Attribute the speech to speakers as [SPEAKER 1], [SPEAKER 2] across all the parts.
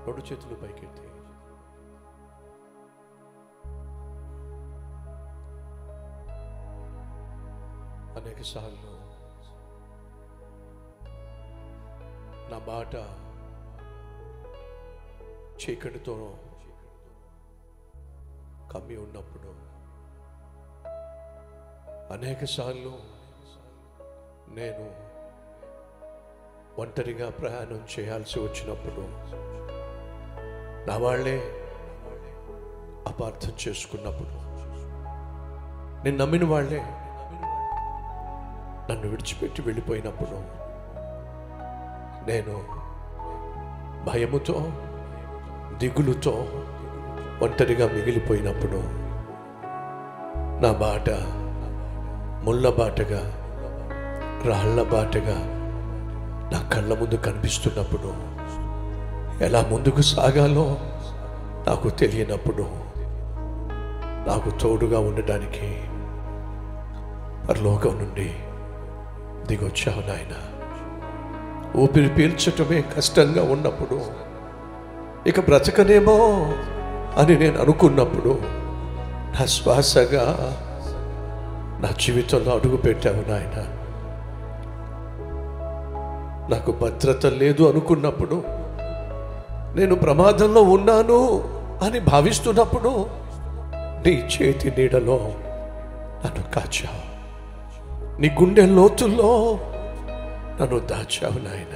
[SPEAKER 1] రెండు చేతులు పైకెత్తి అనేక సార్లు నా మాట చీకటితో కమ్మి ఉన్నప్పుడు అనేక సార్లు నేను ఒంటరిగా ప్రయాణం చేయాల్సి వచ్చినప్పుడు నా వాళ్ళే అపార్థం చేసుకున్నప్పుడు నేను నమ్మిన వాళ్ళే నన్ను విడిచిపెట్టి వెళ్ళిపోయినప్పుడు నేను భయముతో దిగులుతో ఒంటరిగా మిగిలిపోయినప్పుడు నా బాట ముళ్ళ బాటగా రాళ్ల బాటగా నా కళ్ళ ముందు కనిపిస్తున్నప్పుడు ఎలా ముందుకు సాగాలో నాకు తెలియనప్పుడు నాకు తోడుగా ఉండడానికి పరలోకం నుండి దిగొచ్చావు నాయన ఊపిరి పీల్చటమే కష్టంగా ఉన్నప్పుడు ఇక బ్రతకనేమో అని నేను అనుకున్నప్పుడు నా శ్వాసగా నా జీవితంలో అడుగు పెట్టావు నాయన నాకు భద్రత లేదు అనుకున్నప్పుడు నేను ప్రమాదంలో ఉన్నాను అని భావిస్తున్నప్పుడు నీ చేతి నీడలో నన్ను కాచావు నీ గుండె లోతుల్లో నన్ను దాచావు నాయన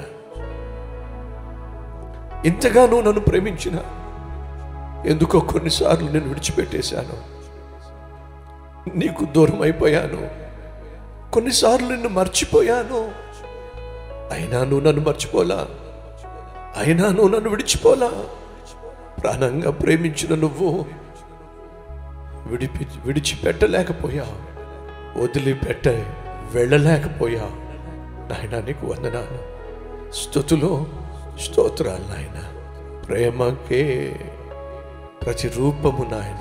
[SPEAKER 1] ఇంతగా నువ్వు నన్ను ప్రేమించిన ఎందుకో కొన్నిసార్లు నేను విడిచిపెట్టేశాను నీకు దూరం అయిపోయాను కొన్నిసార్లు నిన్ను మర్చిపోయాను అయినా నువ్వు నన్ను మర్చిపోలా అయినా నువ్వు నన్ను విడిచిపోలా ప్రాణంగా ప్రేమించిన నువ్వు విడిపి విడిచిపెట్టలేకపోయావు వదిలిపెట్ట వెళ్ళలేకపోయా నాయన నీకు వందనాలు స్థుతులు స్తోత్రాలు నాయన ప్రేమకే ప్రతిరూపము నాయన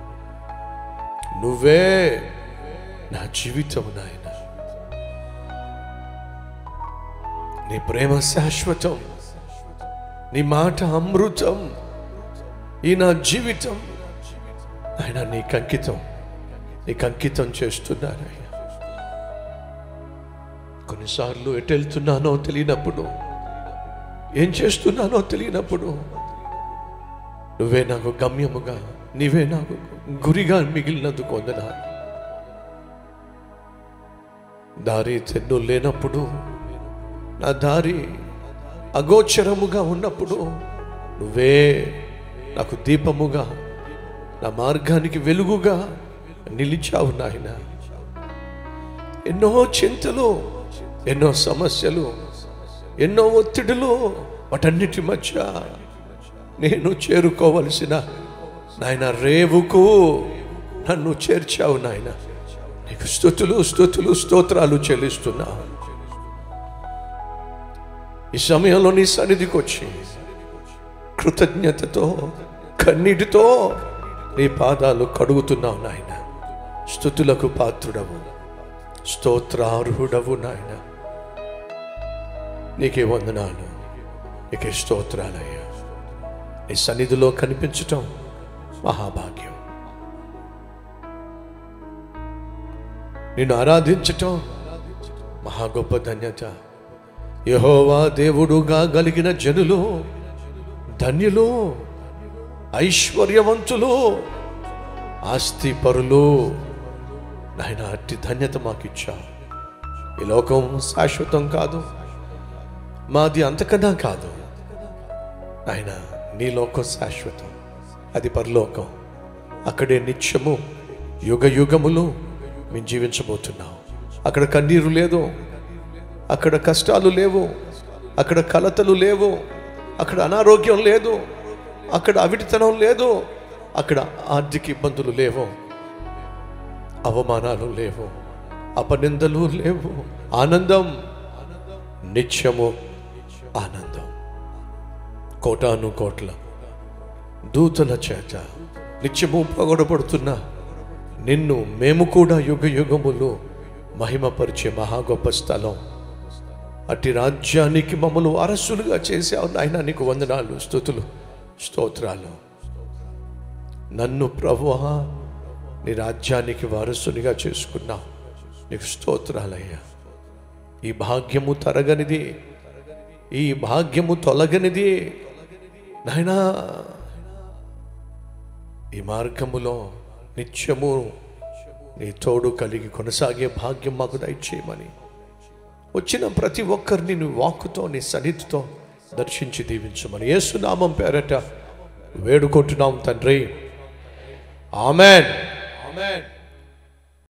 [SPEAKER 1] నువ్వే నా జీవితము నాయన నీ ప్రేమ శాశ్వతం నీ మాట అమృతం ఈ నా జీవితం ఆయన నీకు అంకితం నీకు అంకితం చేస్తున్నానయ్యా కొన్నిసార్లు ఎటు వెళ్తున్నానో తెలియనప్పుడు ఏం చేస్తున్నానో తెలియనప్పుడు నువ్వే నాకు గమ్యముగా నీవే నాకు గురిగా మిగిలినందుకు వందనాలు దారి తెన్ను లేనప్పుడు నా దారి అగోచరముగా ఉన్నప్పుడు నువ్వే నాకు దీపముగా నా మార్గానికి వెలుగుగా నిలిచావు నాయన ఎన్నో చింతలు ఎన్నో సమస్యలు ఎన్నో ఒత్తిడులు వాటన్నిటి మధ్య నేను చేరుకోవలసిన నాయన రేవుకు నన్ను చేర్చావు నాయన నీకు స్థుతులు స్థుతులు స్తోత్రాలు చెల్లిస్తున్నా ఈ సమయంలో నీ సన్నిధికి వచ్చి కృతజ్ఞతతో కన్నీటితో నీ పాదాలు కడుగుతున్నావు నాయన స్థుతులకు పాత్రుడవు స్తోత్రార్హుడవు నాయన నీకే వందనాలు నీకే స్తోత్రాలయ్యా నీ సన్నిధిలో కనిపించటం మహాభాగ్యం నిన్ను ఆరాధించటం మహా గొప్ప ధన్యత యహోవా దేవుడుగా కలిగిన జనులు ధన్యులు ఐశ్వర్యవంతులు ఆస్తి పరులు నాయన అట్టి ధన్యత మాకు ఇచ్చా ఈ లోకం శాశ్వతం కాదు మాది అంతకన్నా కాదు ఆయన నీ లోకం శాశ్వతం అది పరలోకం అక్కడే నిత్యము యుగ యుగములు మేము జీవించబోతున్నాం అక్కడ కన్నీరు లేదు అక్కడ కష్టాలు లేవు అక్కడ కలతలు లేవు అక్కడ అనారోగ్యం లేదు అక్కడ అవిటితనం లేదు అక్కడ ఆర్థిక ఇబ్బందులు లేవు అవమానాలు లేవు అపనిందలు లేవు ఆనందం నిత్యము ఆనందం కోటాను కోట్ల దూతల చేత నిత్యము పొగడబడుతున్న నిన్ను మేము కూడా యుగ యుగములు మహిమపరిచే మహా గొప్ప స్థలం అట్టి రాజ్యానికి మమ్మల్ని వారసులుగా చేసావు నాయన నీకు వందనాలు స్థుతులు స్తోత్రాలు నన్ను ప్రభువా నీ రాజ్యానికి వారసునిగా చేసుకున్నావు నీకు స్తోత్రాలయ్యా ఈ భాగ్యము తరగనిది ఈ భాగ్యము తొలగనిది నాయనా ఈ మార్గములో నిత్యము నీ తోడు కలిగి కొనసాగే భాగ్యం మాకు దయచేయమని వచ్చిన ప్రతి ఒక్కరిని నీ వాక్కుతో నీ సన్నిధితో దర్శించి దీవించమని యేసునామం పేరట వేడుకుంటున్నాం తండ్రి ఆమెన్ ఆమెన్